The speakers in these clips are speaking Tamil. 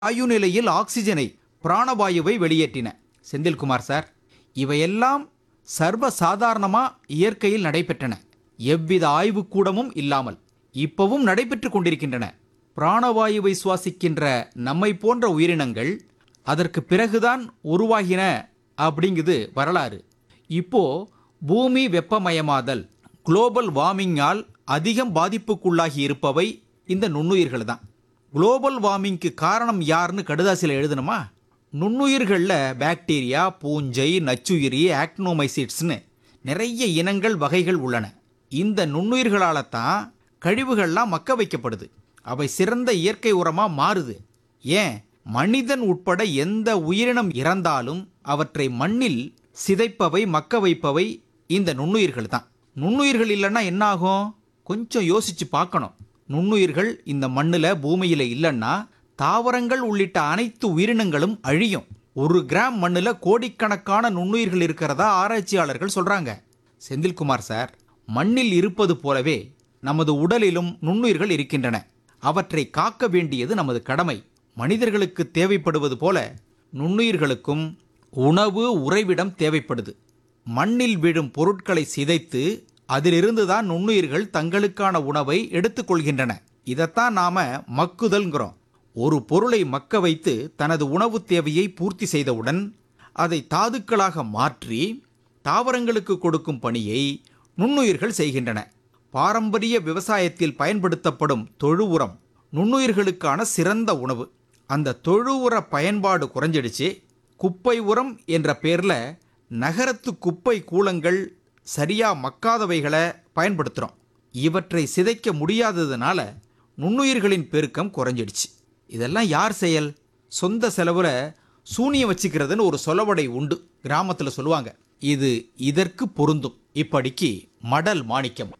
வாயு நிலையில் ஆக்சிஜனை பிராணவாயுவை வெளியேற்றின செந்தில்குமார் சார் இவையெல்லாம் சர்வ சாதாரணமா இயற்கையில் நடைபெற்றன எவ்வித ஆய்வுக்கூடமும் இல்லாமல் இப்பவும் நடைபெற்றுக் கொண்டிருக்கின்றன பிராணவாயுவை சுவாசிக்கின்ற நம்மை போன்ற உயிரினங்கள் அதற்கு பிறகுதான் உருவாகின அப்படிங்குது வரலாறு இப்போ பூமி வெப்பமயமாதல் குளோபல் வார்மிங்கால் அதிகம் பாதிப்புக்குள்ளாகி இருப்பவை இந்த நுண்ணுயிர்கள் தான் குளோபல் வார்மிங்க்கு காரணம் யாருன்னு கடுதாசியில் எழுதணுமா நுண்ணுயிர்களில் பாக்டீரியா பூஞ்சை நச்சுயிரி ஆக்னோமைசிட்ஸ்னு நிறைய இனங்கள் வகைகள் உள்ளன இந்த நுண்ணுயிர்களால தான் கழிவுகள்லாம் மக்க வைக்கப்படுது அவை சிறந்த இயற்கை உரமா மாறுது ஏன் மனிதன் உட்பட எந்த உயிரினம் இறந்தாலும் அவற்றை மண்ணில் சிதைப்பவை மக்க வைப்பவை இந்த நுண்ணுயிர்கள் தான் நுண்ணுயிர்கள் இல்லைன்னா என்ன ஆகும் கொஞ்சம் யோசிச்சு பார்க்கணும் நுண்ணுயிர்கள் இந்த மண்ணில் பூமியில் இல்லைன்னா தாவரங்கள் உள்ளிட்ட அனைத்து உயிரினங்களும் அழியும் ஒரு கிராம் மண்ணில் கோடிக்கணக்கான நுண்ணுயிர்கள் இருக்கிறதா ஆராய்ச்சியாளர்கள் சொல்றாங்க செந்தில்குமார் சார் மண்ணில் இருப்பது போலவே நமது உடலிலும் நுண்ணுயிர்கள் இருக்கின்றன அவற்றை காக்க வேண்டியது நமது கடமை மனிதர்களுக்கு தேவைப்படுவது போல நுண்ணுயிர்களுக்கும் உணவு உறைவிடம் தேவைப்படுது மண்ணில் விழும் பொருட்களை சிதைத்து அதிலிருந்து தான் நுண்ணுயிர்கள் தங்களுக்கான உணவை எடுத்துக்கொள்கின்றன இதைத்தான் நாம மக்குதல்ங்கிறோம் ஒரு பொருளை மக்க வைத்து தனது உணவு தேவையை பூர்த்தி செய்தவுடன் அதை தாதுக்களாக மாற்றி தாவரங்களுக்கு கொடுக்கும் பணியை நுண்ணுயிர்கள் செய்கின்றன பாரம்பரிய விவசாயத்தில் பயன்படுத்தப்படும் தொழு உரம் நுண்ணுயிர்களுக்கான சிறந்த உணவு அந்த தொழு உர பயன்பாடு குறைஞ்சிடுச்சு குப்பை உரம் என்ற பேரில் நகரத்து குப்பை கூலங்கள் சரியா மக்காதவைகளை பயன்படுத்துகிறோம் இவற்றை சிதைக்க முடியாததுனால நுண்ணுயிர்களின் பெருக்கம் குறைஞ்சிடுச்சு இதெல்லாம் யார் செயல் சொந்த செலவில் சூனியம் வச்சுக்கிறதுன்னு ஒரு சொலவடை உண்டு கிராமத்தில் சொல்லுவாங்க இது இதற்கு பொருந்தும் இப்படிக்கு மடல் மாணிக்கம்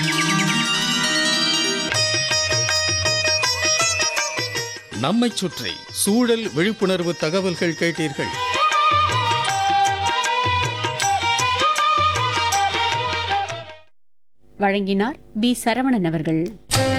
நம்மைச் சுற்றி சூழல் விழிப்புணர்வு தகவல்கள் கேட்டீர்கள் வழங்கினார் பி சரவணன் அவர்கள்